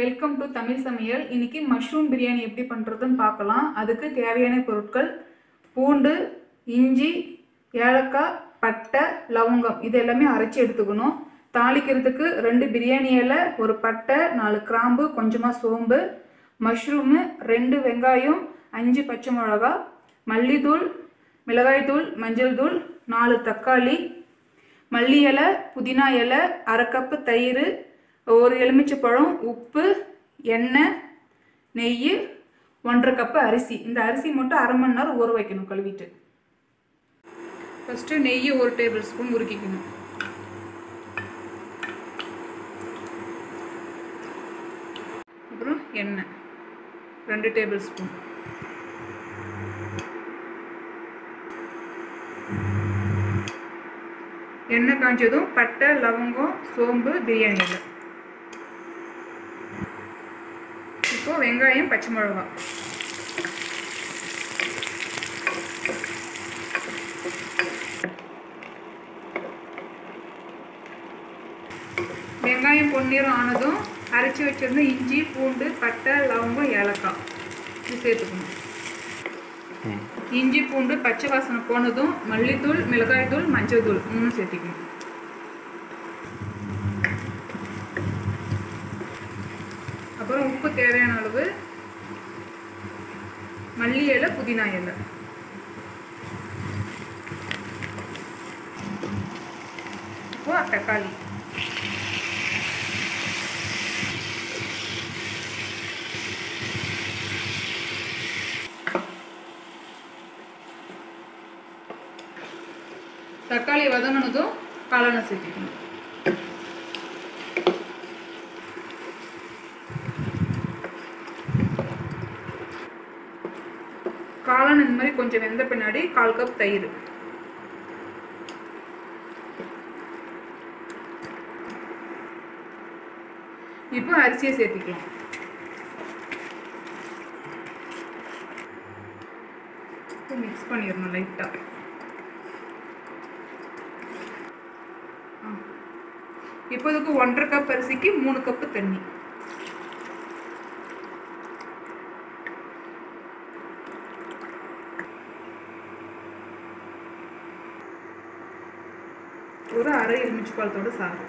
welcome to Tamil சமையல் இன்னைக்கு mushroom biryani எப்படி பண்ணுறதுன்னு பார்க்கலாம் அதுக்கு தேவையான பொருட்கள் பூண்டு இஞ்சி ஏலக்காய் பட்டை லவங்கம் இது எல்லாமே அரைச்சி எடுத்துக்கணும் தாளிக்கிறதுக்கு ரெண்டு பிரியாணி இலை ஒரு பட்டை நாலு கிராம்பு கொஞ்சமாக சோம்பு மஷ்ரூமு ரெண்டு வெங்காயம் அஞ்சு பச்சை மிளகா மல்லித்தூள் மிளகாய்த்தூள் மஞ்சள் தூள் நாலு தக்காளி மல்லி இலை புதினா இலை அரை கப்பு தயிர் ஒரு எலுமிச்சைப்பழம் உப்பு எண்ணெய் நெய் ஒன்றரை கப்பு அரிசி இந்த அரிசி மட்டும் அரை மணி நேரம் ஊற வைக்கணும் கழுவிட்டு ஃபஸ்ட்டு நெய் ஒரு டேபிள் ஸ்பூன் உருக்கிக்கணும் அப்புறம் எண்ணெய் ரெண்டு டேபிள் ஸ்பூன் எண்ணெய் காஞ்சதும் பட்டை லவங்கம் சோம்பு பிரியாணி இலை இப்போ வெங்காயம் பச்சை மிளகாய் வெங்காயம் பொன்னிறம் ஆனதும் அரைச்சி வச்சிருந்த இஞ்சி பூண்டு பட்டை லவங்கம் ஏலக்காய் இது சேர்த்துக்கணும் இஞ்சி பூண்டு பச்சை வாசனை போனதும் மல்லித்தூள் மிளகாய்த்தூள் மஞ்சள் தூள் மூணு சேர்த்திக்கணும் அப்புறம் உப்பு தேவையான அளவு மல்லி இலை புதினா இலை இப்போ தக்காளி தக்காளி வதங்கினதும் காளானை சேர்த்திக்கணும் காளான் இந்த மாதிரி கொஞ்சம் வெந்த பின்னாடி கால் கப் தயிர் இப்போ அரிசியை சேர்த்திக்கலாம் மிக்ஸ் பண்ணிடணும் லைட்டாக இப்போதுக்கு ஒன்றரை கப் அரிசிக்கு மூணு கப்பு தண்ணி ஒரு அரை எலுமிச்சு பழத்தோட சாறு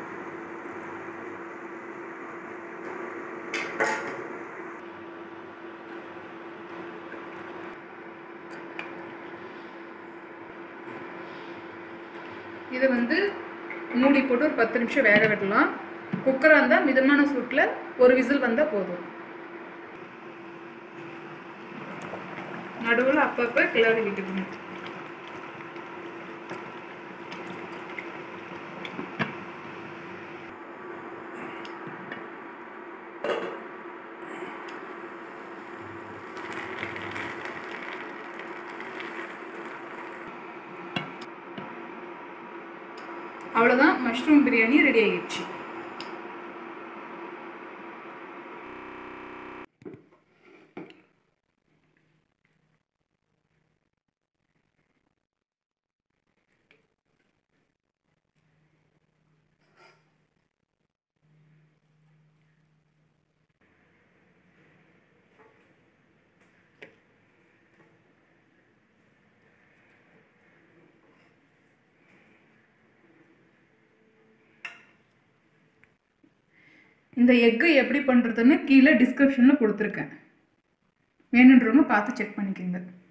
இதை வந்து மூடி போட்டு ஒரு பத்து நிமிஷம் வேக விடலாம் குக்கராக இருந்தால் மிதமான சூட்டில் ஒரு விசில் வந்தால் போதும் நடுவில் அப்பப்போ கிளறி விட்டுக்கணும் அவ்வளோதான் மஷ்ரூம் பிரியாணி ரெடி ஆகிடுச்சு இந்த எக்கு எப்படி பண்ணுறதுன்னு கீழே டிஸ்கிரிப்ஷனில் கொடுத்துருக்கேன் வேணுன்றவங்க பார்த்து செக் பண்ணிக்கோங்க